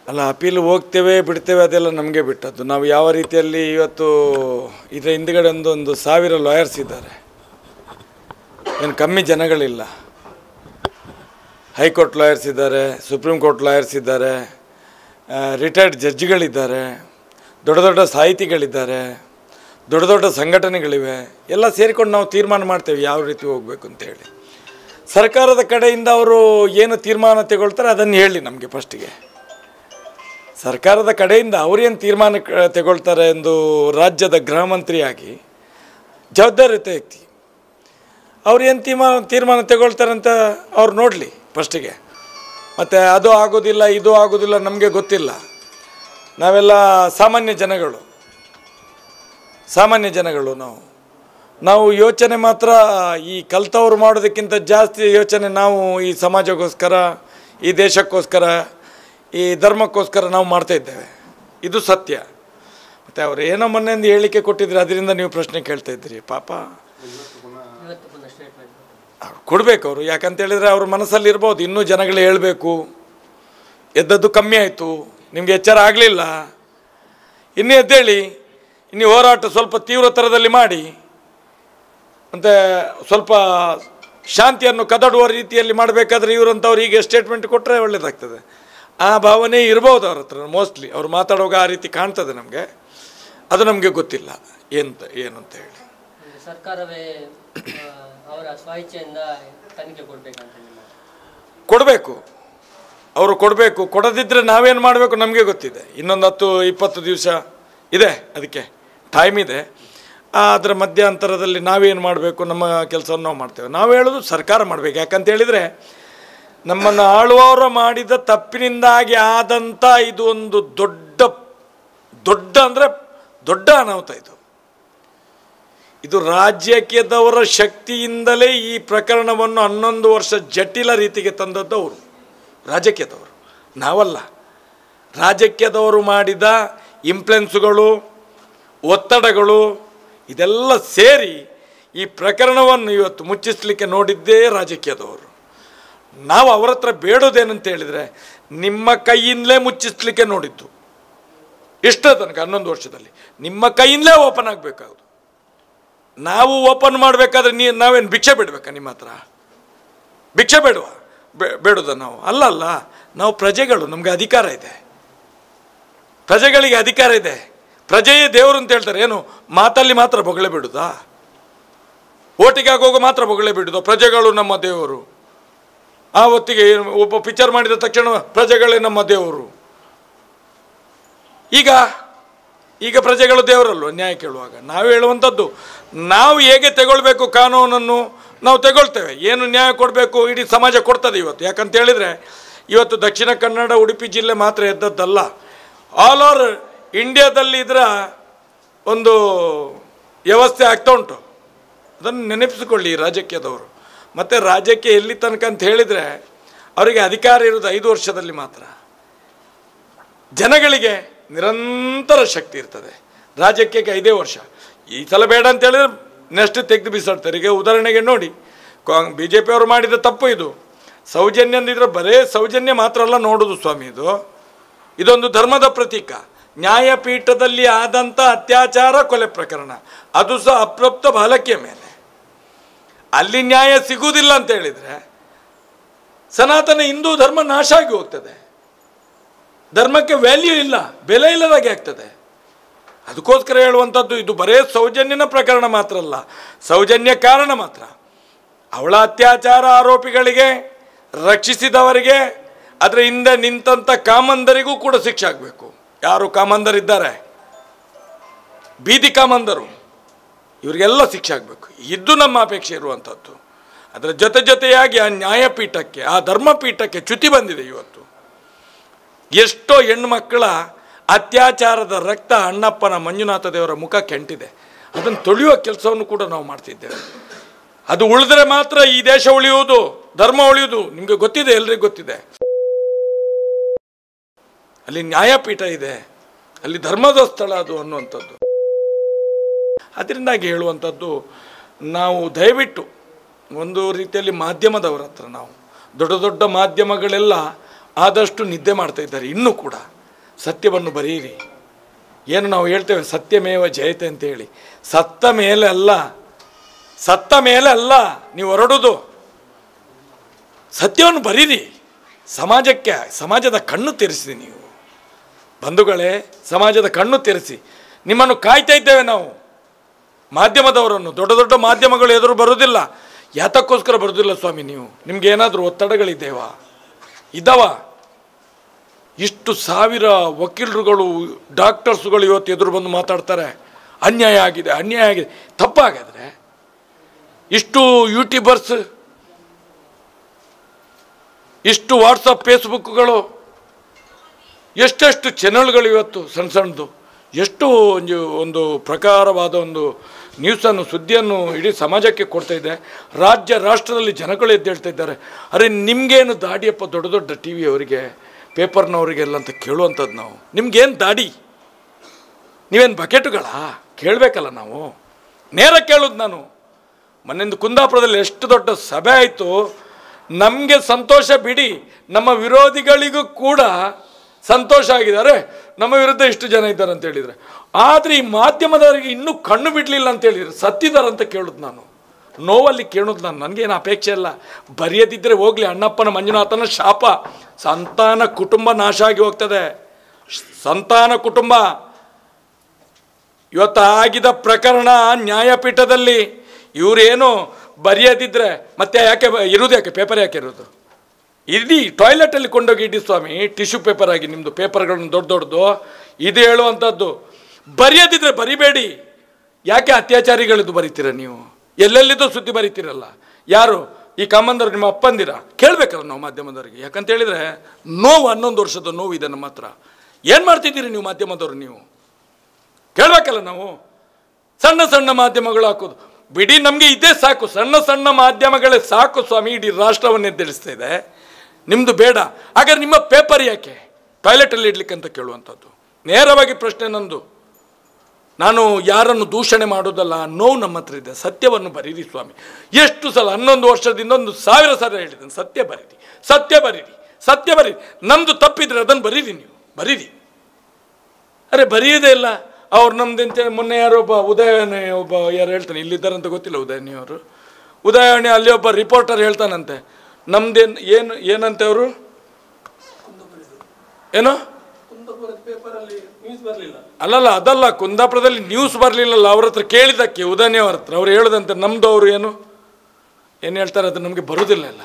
ಅಲ್ಲ ಅಪೀಲ್ ಹೋಗ್ತೇವೆ ಬಿಡ್ತೇವೆ ಅದೆಲ್ಲ ನಮಗೆ ಬಿಟ್ಟದ್ದು ನಾವು ಯಾವ ರೀತಿಯಲ್ಲಿ ಇವತ್ತು ಇದರ ಹಿಂದ್ಗಡೆ ಒಂದು ಒಂದು ಸಾವಿರ ಲಾಯರ್ಸ್ ಇದ್ದಾರೆ ಏನು ಕಮ್ಮಿ ಜನಗಳಿಲ್ಲ ಹೈಕೋರ್ಟ್ ಲಾಯರ್ಸ್ ಇದ್ದಾರೆ ಸುಪ್ರೀಂ ಕೋರ್ಟ್ ಲಾಯರ್ಸ್ ಇದ್ದಾರೆ ರಿಟೈರ್ಡ್ ಜಡ್ಜ್ಗಳಿದ್ದಾರೆ ದೊಡ್ಡ ದೊಡ್ಡ ಸಾಹಿತಿಗಳಿದ್ದಾರೆ ದೊಡ್ಡ ದೊಡ್ಡ ಸಂಘಟನೆಗಳಿವೆ ಎಲ್ಲ ಸೇರಿಕೊಂಡು ನಾವು ತೀರ್ಮಾನ ಮಾಡ್ತೇವೆ ಯಾವ ರೀತಿ ಹೋಗಬೇಕು ಅಂತೇಳಿ ಸರ್ಕಾರದ ಕಡೆಯಿಂದ ಅವರು ಏನು ತೀರ್ಮಾನ ತಗೊಳ್ತಾರೆ ಅದನ್ನು ಹೇಳಿ ನಮಗೆ ಫಸ್ಟಿಗೆ ಸರ್ಕಾರದ ಕಡೆಯಿಂದ ಅವರೇನು ತೀರ್ಮಾನ ಕ- ತಗೊಳ್ತಾರೆ ಎಂದು ರಾಜ್ಯದ ಗೃಹ ಮಂತ್ರಿಯಾಗಿ ಜವಾಬ್ದಾರಿಯುತ ವ್ಯಕ್ತಿ ಅವ್ರು ಏನು ತೀರ್ಮಾನ ತೀರ್ಮಾನ ತಗೊಳ್ತಾರೆ ಅಂತ ಅವ್ರು ನೋಡಲಿ ಫಸ್ಟಿಗೆ ಮತ್ತು ಅದು ಆಗೋದಿಲ್ಲ ಇದು ಆಗೋದಿಲ್ಲ ನಮಗೆ ಗೊತ್ತಿಲ್ಲ ನಾವೆಲ್ಲ ಸಾಮಾನ್ಯ ಜನಗಳು ಸಾಮಾನ್ಯ ಜನಗಳು ನಾವು ನಾವು ಯೋಚನೆ ಮಾತ್ರ ಈ ಕಲ್ತವ್ರು ಮಾಡೋದಕ್ಕಿಂತ ಜಾಸ್ತಿ ಯೋಚನೆ ನಾವು ಈ ಸಮಾಜಕ್ಕೋಸ್ಕರ ಈ ದೇಶಕ್ಕೋಸ್ಕರ ಈ ಧರ್ಮಕ್ಕೋಸ್ಕರ ನಾವು ಮಾಡ್ತಾ ಇದ್ದೇವೆ ಇದು ಸತ್ಯ ಮತ್ತು ಅವರು ಏನೋ ಮೊನ್ನೆಂದು ಹೇಳಿಕೆ ಕೊಟ್ಟಿದ್ರೆ ಅದರಿಂದ ನೀವು ಪ್ರಶ್ನೆ ಕೇಳ್ತಾ ಇದ್ದೀರಿ ಪಾಪ ಇವತ್ತು ಪುನಃ ಸ್ಟೇಟ್ಮೆಂಟ್ ಅವ್ರು ಕೊಡಬೇಕು ಅವರು ಯಾಕಂತ ಹೇಳಿದ್ರೆ ಅವ್ರ ಮನಸ್ಸಲ್ಲಿ ಇರ್ಬೋದು ಇನ್ನೂ ಜನಗಳು ಹೇಳಬೇಕು ಎದ್ದದ್ದು ಕಮ್ಮಿ ಆಯಿತು ನಿಮಗೆ ಎಚ್ಚರ ಆಗಲಿಲ್ಲ ಇನ್ನೂ ಎದ್ದೇಳಿ ಇನ್ನು ಹೋರಾಟ ಸ್ವಲ್ಪ ತೀವ್ರ ಥರದಲ್ಲಿ ಮಾಡಿ ಮತ್ತು ಸ್ವಲ್ಪ ಶಾಂತಿಯನ್ನು ಕದಡುವ ರೀತಿಯಲ್ಲಿ ಮಾಡಬೇಕಾದ್ರೆ ಇವರಂಥವ್ರು ಈಗ ಸ್ಟೇಟ್ಮೆಂಟ್ ಕೊಟ್ಟರೆ ಒಳ್ಳೆಯದಾಗ್ತದೆ ಆ ಭಾವನೆ ಇರ್ಬೋದು ಅವ್ರ ಹತ್ರ ಮೋಸ್ಟ್ಲಿ ಅವ್ರು ಮಾತಾಡುವಾಗ ಆ ರೀತಿ ಕಾಣ್ತದೆ ನಮಗೆ ಅದು ನಮಗೆ ಗೊತ್ತಿಲ್ಲ ಏನಂತ ಏನು ಅಂತ ಹೇಳಿ ಅಂದ್ರೆ ಸರ್ಕಾರವೇ ಆ, ಅವರ ಸ್ವಇಚ್ಛೆಯಿಂದ ತನಿಖೆ ಕೊಡ್ಬೇಕಂತ ನಿಮ್ಮ ಕೊಡಬೇಕು ಅವರು ಕೊಡಬೇಕು ಕೊಡದಿದ್ದರೆ ನಾವೇನು ಮಾಡಬೇಕು ನಮಗೆ ಗೊತ್ತಿದೆ ಇನ್ನೊಂದು ಹತ್ತು ಇಪ್ಪತ್ತು ದಿವಸ ಇದೆ ಅದಕ್ಕೆ ಟೈಮ್ ಇದೆ ಆ, ಅದರ ಮಧ್ಯಂತರದಲ್ಲಿ ನಾವೇನು ಮಾಡಬೇಕು ನಮ್ಮ ಕೆಲಸವನ್ನು ನಾವು ಮಾಡ್ತೇವೆ ನಾವು ಹೇಳೋದು ಸರ್ಕಾರ ಮಾಡಬೇಕು ಯಾಕಂತ ಹೇಳಿದರೆ ನಮ್ಮನ್ನು ಆಳುವವರು ಮಾಡಿದ ತಪ್ಪಿನಿಂದಾಗಿ ಆದಂಥ ಇದು ಒಂದು ದೊಡ್ಡ ದೊಡ್ಡ ಅಂದರೆ ದೊಡ್ಡ ಅನಾಹುತ ಇದು ಇದು ರಾಜ್ಯಕ್ಕದವರ ಶಕ್ತಿಯಿಂದಲೇ ಈ ಪ್ರಕರಣವನ್ನು ಹನ್ನೊಂದು ವರ್ಷ ಜಟಿಲ ರೀತಿಗೆ ತಂದದ್ದು ಅವರು ರಾಜಕೀಯದವರು ನಾವಲ್ಲ ರಾಜಕೀಯದವರು ಮಾಡಿದ ಇಂಪ್ಲೆನ್ಸುಗಳು ಒತ್ತಡಗಳು ಇದೆಲ್ಲ ಸೇರಿ ಈ ಪ್ರಕರಣವನ್ನು ಇವತ್ತು ಮುಚ್ಚಿಸಲಿಕ್ಕೆ ನೋಡಿದ್ದೇ ರಾಜಕೀಯದವರು ನಾವು ಅವರ ಹತ್ರ ಬೇಡೋದೇನಂತ ಹೇಳಿದರೆ ನಿಮ್ಮ ಕೈಯಿಂದಲೇ ಮುಚ್ಚಿಸ್ಲಿಕ್ಕೆ ನೋಡಿದ್ದು ಇಷ್ಟ ತನಕ ಹನ್ನೊಂದು ವರ್ಷದಲ್ಲಿ ನಿಮ್ಮ ಕೈಯಿಂದಲೇ ಓಪನ್ ಆಗಬೇಕಾಗುದು ನಾವು ಓಪನ್ ಮಾಡಬೇಕಾದ್ರೆ ನೀ ನಾವೇನು ಭಿಕ್ಷೆ ಬಿಡಬೇಕಾ ನಿಮ್ಮ ಹತ್ರ ಭಿಕ್ಷೆ ಬೇಡುವ ಬೇ- ಬೇಡುದ ನಾವು ಅಲ್ಲ ಅಲ್ಲ ನಾವು ಪ್ರಜೆಗಳು ನಮಗೆ ಅಧಿಕಾರ ಇದೆ ಪ್ರಜೆಗಳಿಗೆ ಅಧಿಕಾರ ಇದೆ ಪ್ರಜೆಯೇ ದೇವರು ಅಂತ ಹೇಳ್ತಾರೆ ಏನು ಮಾತಲ್ಲಿ ಮಾತ್ರ ಬೊಗಳೆ ಬಿಡುದಾ ಓಟಿಗೆ ಆಗುವಾಗ ಮಾತ್ರ ಬೊಗಳೆ ಬಿಡುದು ಪ್ರಜೆಗಳು ನಮ್ಮ ದೇವರು ಆ ಹೊತ್ತಿಗೆ ಏನು ಒಬ್ಬ ಪಿಕ್ಚರ್ ಮಾಡಿದ ತಕ್ಷಣ ಪ್ರಜೆಗಳೇ ನಮ್ಮ ದೇವರು ಈಗ ಈಗ ಪ್ರಜೆಗಳು ದೇವರಲ್ವ ನ್ಯಾಯ ಕೇಳುವಾಗ ನಾವು ಹೇಳುವಂಥದ್ದು ನಾವು ಹೇಗೆ ತಗೊಳ್ಬೇಕು ಕಾನೂನನ್ನು ನಾವು ತಗೊಳ್ತೇವೆ ಏನು ನ್ಯಾಯ ಕೊಡಬೇಕು ಇಡೀ ಸಮಾಜ ಕೊಡ್ತದೆ ಇವತ್ತು ಯಾಕಂತ ಹೇಳಿದರೆ ಇವತ್ತು ದಕ್ಷಿಣ ಕನ್ನಡ ಉಡುಪಿ ಜಿಲ್ಲೆ ಮಾತ್ರ ಎದ್ದದ್ದಲ್ಲ ಆಲ್ ಓವರ್ ಇಂಡಿಯಾದಲ್ಲಿ ಇದರ ಒಂದು ವ್ಯವಸ್ಥೆ ಆಗ್ತಾ ಉಂಟು ಅದನ್ನು ನೆನಪಿಸಿಕೊಳ್ಳಿ ಈ ರಾಜಕೀಯದವರು ಮತ್ತು ರಾಜ್ಯಕ್ಕೆ ಎಲ್ಲಿ ತನಕ ಅಂತ ಹೇಳಿದರೆ ಅವರಿಗೆ ಅಧಿಕಾರ ಇರೋದು ಐದು ವರ್ಷದಲ್ಲಿ ಮಾತ್ರ ಜನಗಳಿಗೆ ನಿರಂತರ ಶಕ್ತಿ ಇರ್ತದೆ ರಾಜ್ಯಕ್ಕೆ ಐದೇ ವರ್ಷ ಈ ಸಲ ಬೇಡ ಅಂತ ಹೇಳಿದ್ರೆ ನೆಕ್ಸ್ಟ್ ತೆಗೆದು ಬಿಸಾಡ್ತಾರೆ ಈಗ ಉದಾಹರಣೆಗೆ ನೋಡಿ ಕಾಂಗ್ ಬಿ ಜೆ ಪಿಯವರು ಮಾಡಿದ ತಪ್ಪು ಇದು ಸೌಜನ್ಯ ಅಂದಿದ್ರೆ ಬರೇ ಸೌಜನ್ಯ ಮಾತ್ರ ಅಲ್ಲ ನೋಡೋದು ಸ್ವಾಮಿ ಇದು ಇದೊಂದು ಧರ್ಮದ ಪ್ರತೀಕ ನ್ಯಾಯಪೀಠದಲ್ಲಿ ಆದಂಥ ಅತ್ಯಾಚಾರ ಕೊಲೆ ಪ್ರಕರಣ ಅದು ಸಹ ಅಪ್ರಾಪ್ತ ಬಾಲಕಿಯ ಮೇಲೆ ಅಲ್ಲಿ ನ್ಯಾಯ ಸಿಗುವುದಿಲ್ಲ ಅಂತ ಹೇಳಿದರೆ ಸನಾತನ ಹಿಂದೂ ಧರ್ಮ ನಾಶ ಆಗಿ ಹೋಗ್ತದೆ ಧರ್ಮಕ್ಕೆ ವ್ಯಾಲ್ಯೂ ಇಲ್ಲ ಬೆಲೆ ಇಲ್ಲದಾಗೆ ಆಗ್ತದೆ ಅದಕ್ಕೋಸ್ಕರ ಹೇಳುವಂಥದ್ದು ಇದು ಬರೇ ಸೌಜನ್ಯನ ಪ್ರಕರಣ ಮಾತ್ರ ಅಲ್ಲ ಸೌಜನ್ಯ ಕಾರಣ ಮಾತ್ರ ಅವಳ ಅತ್ಯಾಚಾರ ಆರೋಪಿಗಳಿಗೆ ರಕ್ಷಿಸಿದವರಿಗೆ ಅದರ ಹಿಂದೆ ನಿಂತಂಥ ಕಾಮಂದರಿಗೂ ಕೂಡ ಶಿಕ್ಷೆ ಆಗಬೇಕು ಯಾರು ಕಾಮಂದರಿದ್ದಾರೆ ಬೀದಿ ಕಾಮಂದರು ಇವರಿಗೆಲ್ಲ ಶಿಕ್ಷೆ ಆಗಬೇಕು ಇದು ನಮ್ಮ ಅಪೇಕ್ಷೆ ಇರುವಂಥದ್ದು ಅದರ ಜೊತೆ ಜೊತೆಯಾಗಿ ಆ ನ್ಯಾಯಪೀಠಕ್ಕೆ ಆ ಧರ್ಮಪೀಠಕ್ಕೆ ಚ್ಯುತಿ ಬಂದಿದೆ ಇವತ್ತು ಎಷ್ಟೋ ಹೆಣ್ಣುಮಕ್ಕಳ ಅತ್ಯಾಚಾರದ ರಕ್ತ ಅಣ್ಣಪ್ಪನ ಮಂಜುನಾಥ ದೇವರ ಮುಖ ಕೆಂಟಿದೆ ಅದನ್ನು ತೊಳೆಯುವ ಕೆಲಸವನ್ನು ಕೂಡ ನಾವು ಮಾಡ್ತಿದ್ದೇವೆ ಅದು ಉಳಿದ್ರೆ ಮಾತ್ರ ಈ ದೇಶ ಉಳಿಯುವುದು ಧರ್ಮ ಉಳಿಯುವುದು ನಿಮಗೆ ಗೊತ್ತಿದೆ ಎಲ್ರಿಗೂ ಗೊತ್ತಿದೆ ಅಲ್ಲಿ ನ್ಯಾಯಪೀಠ ಇದೆ ಅಲ್ಲಿ ಧರ್ಮದ ಸ್ಥಳ ಅದು ಅನ್ನುವಂಥದ್ದು ಅದರಿಂದಾಗಿ ಹೇಳುವಂಥದ್ದು ನಾವು ದಯವಿಟ್ಟು ಒಂದು ರೀತಿಯಲ್ಲಿ ಮಾಧ್ಯಮದವರ ಹತ್ರ ನಾವು ದೊಡ್ಡ ದೊಡ್ಡ ಮಾಧ್ಯಮಗಳೆಲ್ಲ ಆದಷ್ಟು ನಿದ್ದೆ ಮಾಡ್ತಾ ಇದ್ದಾರೆ ಇನ್ನೂ ಕೂಡ ಸತ್ಯವನ್ನು ಬರೆಯಿರಿ ಏನು ನಾವು ಹೇಳ್ತೇವೆ ಸತ್ಯಮೇವ ಜಯತೆ ಅಂತೇಳಿ ಸತ್ತ ಮೇಲೆ ಅಲ್ಲ ಸತ್ತ ಮೇಲೆ ಅಲ್ಲ ನೀವು ಹೊರಡೋದು ಸತ್ಯವನ್ನು ಬರೀರಿ ಸಮಾಜಕ್ಕೆ ಸಮಾಜದ ಕಣ್ಣು ತೆರೆಸಿದೆ ನೀವು ಬಂಧುಗಳೇ ಸಮಾಜದ ಕಣ್ಣು ತೆರೆಸಿ ನಿಮ್ಮನ್ನು ಕಾಯ್ತಾ ಇದ್ದೇವೆ ನಾವು ಮಾಧ್ಯಮದವರನ್ನು ದೊಡ್ಡ ದೊಡ್ಡ ಮಾಧ್ಯಮಗಳು ಎದುರು ಬರೋದಿಲ್ಲ ಯಾತಕ್ಕೋಸ್ಕರ ಬರೋದಿಲ್ಲ ಸ್ವಾಮಿ ನೀವು ನಿಮ್ಗೆ ಏನಾದರೂ ಒತ್ತಡಗಳಿದ್ದೇವಾ ಇದ್ದಾವ ಇಷ್ಟು ಸಾವಿರ ವಕೀಲರುಗಳು ಡಾಕ್ಟರ್ಸ್ಗಳು ಇವತ್ತು ಎದುರು ಬಂದು ಮಾತಾಡ್ತಾರೆ ಅನ್ಯಾಯ ಆಗಿದೆ ಅನ್ಯಾಯ ಆಗಿದೆ ತಪ್ಪಾಗಾದ್ರೆ ಇಷ್ಟು ಯೂಟ್ಯೂಬರ್ಸ್ ಇಷ್ಟು ವಾಟ್ಸಪ್ ಫೇಸ್ಬುಕ್ಗಳು ಎಷ್ಟೆಷ್ಟು ಚಾನಲ್ಗಳು ಇವತ್ತು ಸಣ್ಣ ಸಣ್ಣದು ಎಷ್ಟು ಒಂದು ಒಂದು ಪ್ರಕಾರವಾದ ಒಂದು ನ್ಯೂಸನ್ನು ಸುದ್ದಿಯನ್ನು ಇಡೀ ಸಮಾಜಕ್ಕೆ ಕೊಡ್ತಾ ಇದೆ ರಾಜ್ಯ ರಾಷ್ಟ್ರದಲ್ಲಿ ಜನಗಳು ಎದ್ದೇಳ್ತಾ ಇದ್ದಾರೆ ಅರೆ ನಿಮಗೇನು ದಾಡಿಯಪ್ಪ ದೊಡ್ಡ ದೊಡ್ಡ ಟಿ ವಿಯವರಿಗೆ ಪೇಪರ್ನವರಿಗೆಲ್ಲ ಅಂತ ಕೇಳುವಂಥದ್ದು ನಾವು ನಿಮ್ಗೇನು ದಾಡಿ ನೀವೇನು ಬಕೆಟುಗಳಾ ಕೇಳಬೇಕಲ್ಲ ನಾವು ನೇರ ಕೇಳೋದು ನಾನು ಮೊನ್ನೆಂದು ಕುಂದಾಪುರದಲ್ಲಿ ಎಷ್ಟು ದೊಡ್ಡ ಸಭೆ ಆಯಿತು ನಮಗೆ ಸಂತೋಷ ಬಿಡಿ ನಮ್ಮ ವಿರೋಧಿಗಳಿಗೂ ಕೂಡ ಸಂತೋಷ ಆಗಿದ್ದಾರೆ ನಮ್ಮ ವಿರುದ್ಧ ಇಷ್ಟು ಜನ ಇದ್ದಾರೆ ಅಂತ ಹೇಳಿದರೆ ಆದರೆ ಈ ಮಾಧ್ಯಮದವರಿಗೆ ಇನ್ನೂ ಕಣ್ಣು ಬಿಡಲಿಲ್ಲ ಅಂತ ಹೇಳಿದ್ರು ಸತ್ತಿದ್ದಾರೆ ಅಂತ ಕೇಳೋದು ನಾನು ನೋವಲ್ಲಿ ಕೇಳೋದು ನಾನು ನನಗೇನು ಅಪೇಕ್ಷೆ ಇಲ್ಲ ಬರೆಯದಿದ್ದರೆ ಹೋಗಲಿ ಅಣ್ಣಪ್ಪನ ಮಂಜುನಾಥನ ಶಾಪ ಸಂತಾನ ಕುಟುಂಬ ನಾಶ ಆಗಿ ಹೋಗ್ತದೆ ಸಂತಾನ ಕುಟುಂಬ ಇವತ್ತು ಆಗಿದ ಪ್ರಕರಣ ನ್ಯಾಯಪೀಠದಲ್ಲಿ ಇವರೇನು ಬರೆಯದಿದ್ರೆ ಮತ್ತೆ ಯಾಕೆ ಬ- ಇರುವುದು ಯಾಕೆ ಪೇಪರ್ ಯಾಕೆ ಇರೋದು ಇಡೀ ಟಾಯ್ಲೆಟಲ್ಲಿ ಕೊಂಡೋಗಿ ಇಡಿ ಸ್ವಾಮಿ ಟಿಶ್ಯೂ ಪೇಪರ್ ಆಗಿ ನಿಮ್ಮದು ಪೇಪರ್ಗಳನ್ನು ದೊಡ್ಡ ದೊಡ್ಡದು ಇದು ಹೇಳುವಂಥದ್ದು ಬರೆಯದಿದ್ರೆ ಬರಿಬೇಡಿ ಯಾಕೆ ಅತ್ಯಾಚಾರಿಗಳಿದ್ದು ಬರೀತೀರ ನೀವು ಎಲ್ಲೆಲ್ಲಿದ್ದು ಸುದ್ದಿ ಬರೀತೀರಲ್ಲ ಯಾರು ಈ ಕಾಮಂದರು ನಿಮ್ಮ ಅಪ್ಪಂದಿರ ಕೇಳಬೇಕಲ್ಲ ನಾವು ಮಾಧ್ಯಮದವರಿಗೆ ಯಾಕಂತ ಹೇಳಿದ್ರೆ ನೋವು ಹನ್ನೊಂದು ವರ್ಷದ ನೋವು ಇದೆ ನಮ್ಮ ಹತ್ರ ಏನು ಮಾಡ್ತಿದ್ದೀರಿ ನೀವು ಮಾಧ್ಯಮದವರು ನೀವು ಕೇಳಬೇಕಲ್ಲ ನಾವು ಸಣ್ಣ ಸಣ್ಣ ಮಾಧ್ಯಮಗಳು ಹಾಕೋದು ಬಿಡಿ ನಮಗೆ ಇದೇ ಸಾಕು ಸಣ್ಣ ಸಣ್ಣ ಮಾಧ್ಯಮಗಳೇ ಸಾಕು ಸ್ವಾಮಿ ಇಡೀ ರಾಷ್ಟ್ರವನ್ನು ಎದ್ದೇಳಿಸ್ತಾ ಇದೆ ನಿಮ್ಮದು ಬೇಡ ಹಾಗಾದ್ರೆ ನಿಮ್ಮ ಪೇಪರ್ ಯಾಕೆ ಟಾಯ್ಲೆಟಲ್ಲಿ ಇಡ್ಲಿಕ್ಕೆ ಅಂತ ಕೇಳುವಂಥದ್ದು ನೇರವಾಗಿ ಪ್ರಶ್ನೆ ನಂದು ನಾನು ಯಾರನ್ನು ದೂಷಣೆ ಮಾಡೋದಲ್ಲ ನೋವು ನಮ್ಮ ಹತ್ರ ಇದೆ ಸತ್ಯವನ್ನು ಬರೀರಿ ಸ್ವಾಮಿ ಎಷ್ಟು ಸಲ ಹನ್ನೊಂದು ವರ್ಷದಿಂದ ಒಂದು ಸಾವಿರ ಸಲ ಹೇಳಿದ್ದೇನೆ ಸತ್ಯ ಬರೀರಿ ಸತ್ಯ ಬರೀರಿ ಸತ್ಯ ಬರೀರಿ ನಮ್ಮದು ತಪ್ಪಿದ್ರೆ ಅದನ್ನು ಬರೀರಿ ನೀವು ಬರೀರಿ ಅರೆ ಬರೆಯೋದೇ ಇಲ್ಲ ಅವ್ರು ನಮ್ದಂತೆ ಮೊನ್ನೆ ಯಾರೋ ಒಬ್ಬ ಉದಯವಾಣಿ ಒಬ್ಬ ಯಾರು ಹೇಳ್ತಾನೆ ಇಲ್ಲಿದ್ದಾರಂತ ಗೊತ್ತಿಲ್ಲ ಉದಯವಾಣಿ ಅವರು ಉದಯವಾಣಿ ಅಲ್ಲಿ ಒಬ್ಬ ರಿಪೋರ್ಟರ್ ಹೇಳ್ತಾನಂತೆ ನಮ್ದೇನು ಏನು ಏನಂತೆ ಅವರು ಏನು ಅಲ್ಲಲ್ಲ ಅದಲ್ಲ ಕುಂದಾಪುರದಲ್ಲಿ ನ್ಯೂಸ್ ಬರಲಿಲ್ಲಲ್ಲ ಅವ್ರ ಹತ್ರ ಕೇಳಿದ್ದಕ್ಕೆ ಉದಯನಿ ಅವ್ರ ಹತ್ರ ಅವ್ರು ಹೇಳದಂತೆ ನಮ್ದು ಅವರು ಏನು ಏನು ಹೇಳ್ತಾರೆ ಅದು ನಮಗೆ ಬರುವುದಿಲ್ಲ ಅಲ್ಲ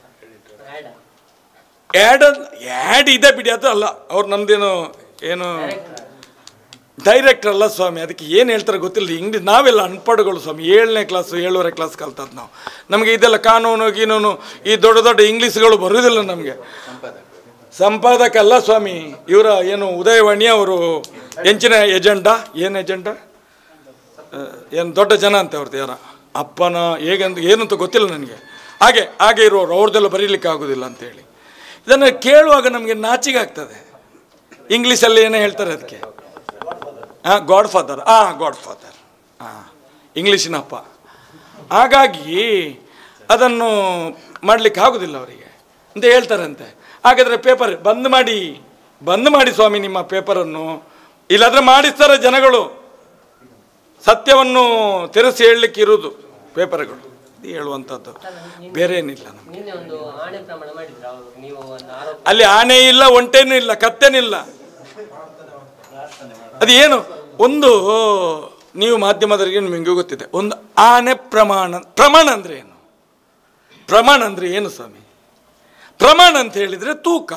ಆ್ಯಡ್ ಆ್ಯಡ್ ಆ್ಯಡ್ ಇದೆ ಬಿಡಿ ಅದು ಅಲ್ಲ ಅವ್ರು ನಮ್ದೇನು ಏನು ಡೈರೆಕ್ಟರ್ ಅಲ್ಲ ಸ್ವಾಮಿ ಅದಕ್ಕೆ ಏನು ಹೇಳ್ತಾರೆ ಗೊತ್ತಿಲ್ಲ ಇಂಗ್ಲೀಷ್ ನಾವೆಲ್ಲ ಅನ್ಪಡುಗಳು ಸ್ವಾಮಿ ಏಳನೇ ಕ್ಲಾಸು ಏಳುವರೆ ಕ್ಲಾಸ್ ಕಲ್ತದ್ದು ನಾವು ನಮಗೆ ಇದೆಲ್ಲ ಕಾನೂನು ಗೀನೂನು ಈ ದೊಡ್ಡ ದೊಡ್ಡ ಇಂಗ್ಲೀಷ್ಗಳು ಬರುವುದಿಲ್ಲ ನಮಗೆ ಸಂಪಾದಕ ಅಲ್ಲ ಸ್ವಾಮಿ ಇವರ ಏನು ಉದಯವಾಣಿ ಅವರು ಹೆಂಚಿನ ಎಜೆಂಡಾ ಏನು ಎಜೆಂಡಾ ಏನು ದೊಡ್ಡ ಜನ ಅಂತ ಅವ್ರದ್ದು ಯಾರ ಅಪ್ಪನ ಹೇಗಂತ ಏನಂತ ಗೊತ್ತಿಲ್ಲ ನನಗೆ ಹಾಗೆ ಹಾಗೆ ಇರೋರು ಅವ್ರದ್ದೆಲ್ಲ ಬರೀಲಿಕ್ಕೆ ಆಗೋದಿಲ್ಲ ಅಂತೇಳಿ ಇದನ್ನು ಕೇಳುವಾಗ ನಮಗೆ ನಾಚಿಗೆ ಆಗ್ತದೆ ಇಂಗ್ಲೀಷಲ್ಲಿ ಏನೋ ಹೇಳ್ತಾರೆ ಅದಕ್ಕೆ ಹಾಂ ಗಾಡ್ ಫಾದರ್ ಹಾಂ ಗಾಡ್ ಫಾದರ್ ಹಾಂ ಇಂಗ್ಲೀಷಿನ ಅಪ್ಪ ಹಾಗಾಗಿ ಅದನ್ನು ಮಾಡಲಿಕ್ಕೆ ಆಗೋದಿಲ್ಲ ಅವರಿಗೆ ಅಂತ ಹೇಳ್ತಾರಂತೆ ಹಾಗಾದರೆ ಪೇಪರ್ ಬಂದ್ ಮಾಡಿ ಬಂದ್ ಮಾಡಿ ಸ್ವಾಮಿ ನಿಮ್ಮ ಪೇಪರನ್ನು ಇಲ್ಲಾಂದ್ರೆ ಮಾಡಿಸ್ತಾರೆ ಜನಗಳು ಸತ್ಯವನ್ನು ತೆರೆಸಿ ಹೇಳಲಿಕ್ಕೆ ಇರುವುದು ಪೇಪರ್ಗಳು ಇದು ಹೇಳುವಂಥದ್ದು ಬೇರೆ ಏನಿಲ್ಲ ನಮ್ಗೆ ನಿನ್ನೆ ಒಂದು ಆಣೆ ಪ್ರಮಾಣ ಮಾಡಿದ್ರ ಅವರು ನೀವು ಒಂದು ಆರೋಪ ಅಲ್ಲಿ ಆನೆ ಇಲ್ಲ ಒಂಟೇನೂ ಇಲ್ಲ ಕತ್ತೆನಿಲ್ಲ ಅದು ಏನು ಒಂದು ನೀವು ಮಾಧ್ಯಮದವರಿಗೆ ನಿಮಗೆ ಗೊತ್ತಿದೆ ಒಂದು ಆನೆ ಪ್ರಮಾಣ ಪ್ರಮಾಣ ಅಂದರೆ ಏನು ಪ್ರಮಾಣ ಅಂದರೆ ಏನು ಸ್ವಾಮಿ ಪ್ರಮಾಣ ಅಂತ ಹೇಳಿದರೆ ತೂಕ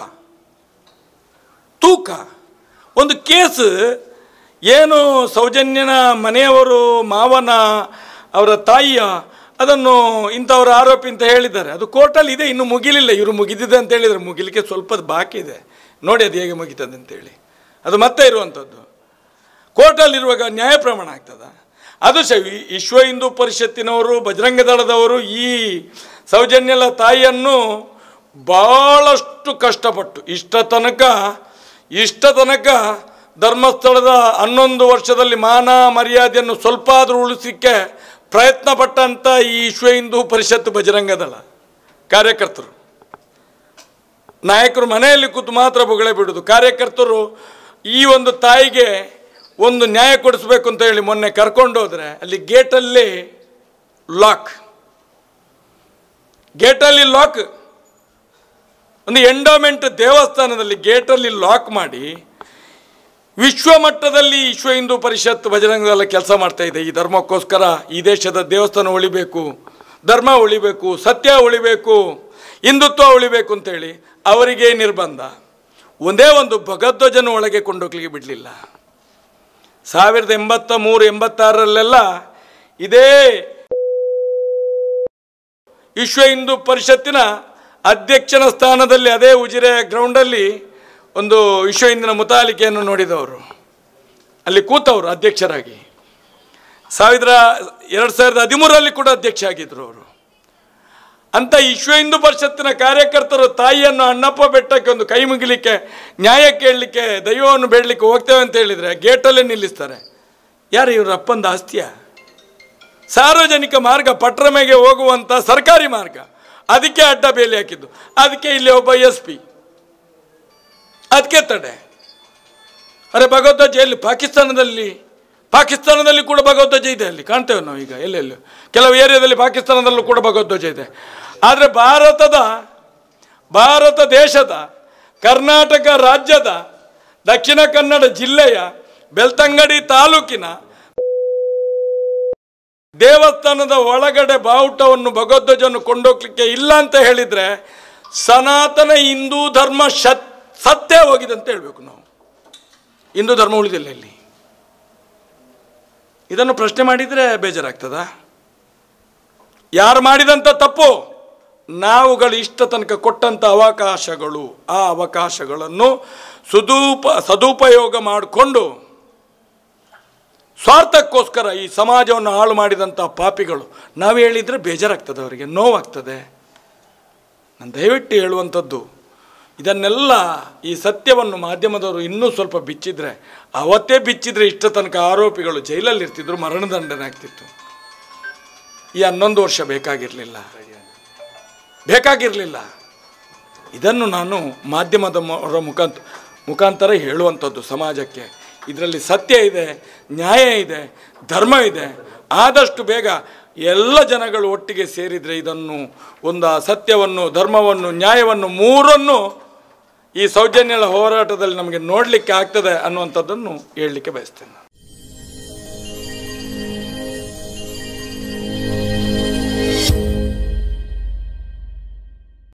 ತೂಕ ಒಂದು ಕೇಸ್ ಏನು ಸೌಜನ್ಯನ ಮನೆಯವರು ಮಾವನ ಅವರ ತಾಯಿಯ ಅದನ್ನು ಇಂಥವ್ರ ಆರೋಪಿ ಅಂತ ಹೇಳಿದ್ದಾರೆ ಅದು ಕೋರ್ಟಲ್ಲಿ ಇದೆ ಇನ್ನು ಮುಗಿಲಿಲ್ಲ ಇವರು ಮುಗಿದಿದೆ ಅಂತ ಹೇಳಿದರೆ ಮುಗಿಲಿಕ್ಕೆ ಸ್ವಲ್ಪ ಬಾಕಿ ಇದೆ ನೋಡಿ ಅದು ಹೇಗೆ ಮುಗಿತದೆ ಅಂತೇಳಿ ಅದು ಮತ್ತೆ ಇರುವಂಥದ್ದು ಕೋರ್ಟಲ್ಲಿರುವಾಗ ನ್ಯಾಯ ಪ್ರಮಾಣ ಆಗ್ತದ ಅದು ಸ ವಿ- ವಿಶ್ವ ಹಿಂದೂ ಪರಿಷತ್ತಿನವರು ಬಜರಂಗ ದಳದವರು ಈ ಸೌಜನ್ಯಲ ತಾಯಿಯನ್ನು ಭಾಳಷ್ಟು ಕಷ್ಟಪಟ್ಟು ಇಷ್ಟ ತನಕ ಇಷ್ಟ ತನಕ ಧರ್ಮಸ್ಥಳದ ಹನ್ನೊಂದು ವರ್ಷದಲ್ಲಿ ಮಾನ ಮರ್ಯಾದೆಯನ್ನು ಸ್ವಲ್ಪ ಆದರೂ ಉಳಿಸಲಿಕ್ಕೆ ಪ್ರಯತ್ನ ಪಟ್ಟಂಥ ಈ ವಿಶ್ವ ಹಿಂದೂ ಪರಿಷತ್ ಬಜರಂಗ ದಳ ಕಾರ್ಯಕರ್ತರು ನಾಯಕರು ಮನೆಯಲ್ಲಿ ಕೂತು ಮಾತ್ರ ಬೊಗಳೆ ಬಿಡೋದು ಕಾರ್ಯಕರ್ತರು ಈ ಒಂದು ತಾಯಿಗೆ ಒಂದು ನ್ಯಾಯ ಕೊಡಿಸ್ಬೇಕು ಅಂತ ಹೇಳಿ ಮೊನ್ನೆ ಕರ್ಕೊಂಡು ಹೋದ್ರೆ ಅಲ್ಲಿ ಗೇಟಲ್ಲಿ ಲಾಕ್ ಗೇಟಲ್ಲಿ ಲಾಕ್ ಒಂದು ಎಂಡೋಮೆಂಟ್ ದೇವಸ್ಥಾನದಲ್ಲಿ ಗೇಟಲ್ಲಿ ಲಾಕ್ ಮಾಡಿ ವಿಶ್ವ ಮಟ್ಟದಲ್ಲಿ ವಿಶ್ವ ಹಿಂದೂ ಪರಿಷತ್ ಬಜರಂಗದಲ್ಲ ಕೆಲಸ ಮಾಡ್ತಾ ಇದೆ ಈ ಧರ್ಮಕ್ಕೋಸ್ಕರ ಈ ದೇಶದ ದೇವಸ್ಥಾನ ಉಳಿಬೇಕು ಧರ್ಮ ಉಳಿಬೇಕು ಸತ್ಯ ಉಳಿಬೇಕು ಹಿಂದುತ್ವ ಉಳಿಬೇಕು ಅಂತೇಳಿ ಅವರಿಗೆ ನಿರ್ಬಂಧ ಒಂದೇ ಒಂದು ಭಗಧ್ವಜನ ಒಳಗೆ ಕೊಂಡೋಗ್ಲಿಕ್ಕೆ ಬಿಡಲಿಲ್ಲ ಸಾವಿರದ ಎಂಬತ್ತ ಮೂರು ಎಂಬತ್ತಾರರಲ್ಲೆಲ್ಲ ಇದೇ ವಿಶ್ವ ಹಿಂದೂ ಪರಿಷತ್ತಿನ ಅಧ್ಯಕ್ಷನ ಸ್ಥಾನದಲ್ಲಿ ಅದೇ ಉಜಿರೆ ಗ್ರೌಂಡಲ್ಲಿ ಒಂದು ವಿಶ್ವ ಹಿಂದಿನ ಮುತಾಲಿಕೆಯನ್ನು ನೋಡಿದವರು ಅಲ್ಲಿ ಕೂತವರು ಅಧ್ಯಕ್ಷರಾಗಿ ಸಾವಿರ ಎರಡು ಸಾವಿರದ ಹದಿಮೂರರಲ್ಲಿ ಕೂಡ ಅಧ್ಯಕ್ಷ ಆಗಿದ್ದರು ಅವರು ಅಂತ ವಿಶ್ವ ಹಿಂದೂ ಪರಿಷತ್ತಿನ ಕಾರ್ಯಕರ್ತರು ತಾಯಿಯನ್ನು ಅಣ್ಣಪ್ಪ ಬೆಟ್ಟಕ್ಕೆ ಒಂದು ಕೈ ಮುಗಿಲಿಕ್ಕೆ ನ್ಯಾಯ ಕೇಳಲಿಕ್ಕೆ ದೈವವನ್ನು ಬೇಡಲಿಕ್ಕೆ ಹೋಗ್ತೇವೆ ಅಂತ ಹೇಳಿದರೆ ಗೇಟಲ್ಲೇ ನಿಲ್ಲಿಸ್ತಾರೆ ಯಾರು ಇವ್ರ ಅಪ್ಪಂದ ಆಸ್ತಿಯ ಸಾರ್ವಜನಿಕ ಮಾರ್ಗ ಪಟ್ರಮೆಗೆ ಹೋಗುವಂಥ ಸರ್ಕಾರಿ ಮಾರ್ಗ ಅದಕ್ಕೆ ಅಡ್ಡ ಬೇಲಿ ಹಾಕಿದ್ದು ಅದಕ್ಕೆ ಇಲ್ಲಿ ಒಬ್ಬ ಎಸ್ ಪಿ ಅದಕ್ಕೆ ತಡೆ ಅರೆ ಭಗವದ್ವಜ ಎಲ್ಲಿ ಪಾಕಿಸ್ತಾನದಲ್ಲಿ ಪಾಕಿಸ್ತಾನದಲ್ಲಿ ಕೂಡ ಭಗವದ್ವಜ ಇದೆ ಅಲ್ಲಿ ಕಾಣ್ತೇವೆ ನಾವು ಈಗ ಎಲ್ಲೆಲ್ಲೂ ಕೆಲವು ಏರಿಯಾದಲ್ಲಿ ಪಾಕಿಸ್ತಾನದಲ್ಲೂ ಕೂಡ ಭಗವದ್ವಜ ಇದೆ ಆದರೆ ಭಾರತದ ಭಾರತ ದೇಶದ ಕರ್ನಾಟಕ ರಾಜ್ಯದ ದಕ್ಷಿಣ ಕನ್ನಡ ಜಿಲ್ಲೆಯ ಬೆಳ್ತಂಗಡಿ ತಾಲೂಕಿನ ದೇವಸ್ಥಾನದ ಒಳಗಡೆ ಬಾವುಟವನ್ನು ಭಗವದ್ವಜವನ್ನು ಕೊಂಡೋಗ್ಲಿಕ್ಕೆ ಇಲ್ಲ ಅಂತ ಹೇಳಿದರೆ ಸನಾತನ ಹಿಂದೂ ಧರ್ಮ ಶತ್ ಸತ್ಯ ಹೋಗಿದೆ ಅಂತ ಹೇಳಬೇಕು ನಾವು ಹಿಂದೂ ಧರ್ಮ ಉಳಿದಿಲ್ಲ ಇಲ್ಲಿ ಇದನ್ನು ಪ್ರಶ್ನೆ ಮಾಡಿದರೆ ಬೇಜಾರಾಗ್ತದ ಯಾರು ಮಾಡಿದಂಥ ತಪ್ಪು ನಾವುಗಳು ಇಷ್ಟ ತನಕ ಕೊಟ್ಟಂಥ ಅವಕಾಶಗಳು ಆ ಅವಕಾಶಗಳನ್ನು ಸುದೂಪ ಸದುಪಯೋಗ ಮಾಡಿಕೊಂಡು ಸ್ವಾರ್ಥಕ್ಕೋಸ್ಕರ ಈ ಸಮಾಜವನ್ನು ಹಾಳು ಮಾಡಿದಂಥ ಪಾಪಿಗಳು ನಾವು ಹೇಳಿದರೆ ಬೇಜಾರಾಗ್ತದೆ ಅವರಿಗೆ ನೋವಾಗ್ತದೆ ನಾನು ದಯವಿಟ್ಟು ಹೇಳುವಂಥದ್ದು ಇದನ್ನೆಲ್ಲ ಈ ಸತ್ಯವನ್ನು ಮಾಧ್ಯಮದವರು ಇನ್ನೂ ಸ್ವಲ್ಪ ಬಿಚ್ಚಿದ್ರೆ ಅವತ್ತೇ ಬಿಚ್ಚಿದ್ರೆ ಇಷ್ಟ ತನಕ ಆರೋಪಿಗಳು ಜೈಲಲ್ಲಿ ಇರ್ತಿದ್ರು ಮರಣದಂಡನೆ ಆಗ್ತಿತ್ತು ಈ ಹನ್ನೊಂದು ವರ್ಷ ಬೇಕಾಗಿರಲಿಲ್ಲ ಬೇಕಾಗಿರಲಿಲ್ಲ ಇದನ್ನು ನಾನು ಮಾಧ್ಯಮದ ಅವರ ಮುಖಾಂತ ಮುಖಾಂತರ ಹೇಳುವಂಥದ್ದು ಸಮಾಜಕ್ಕೆ ಇದರಲ್ಲಿ ಸತ್ಯ ಇದೆ ನ್ಯಾಯ ಇದೆ ಧರ್ಮ ಇದೆ ಆದಷ್ಟು ಬೇಗ ಎಲ್ಲ ಜನಗಳು ಒಟ್ಟಿಗೆ ಸೇರಿದರೆ ಇದನ್ನು ಒಂದು ಆ ಸತ್ಯವನ್ನು ಧರ್ಮವನ್ನು ನ್ಯಾಯವನ್ನು ಮೂರನ್ನು ಈ ಸೌಜನ್ಯಗಳ ಹೋರಾಟದಲ್ಲಿ ನಮಗೆ ನೋಡಲಿಕ್ಕೆ ಆಗ್ತದೆ ಅನ್ನುವಂಥದ್ದನ್ನು ಹೇಳಲಿಕ್ಕೆ ಬಯಸ್ತೇನೆ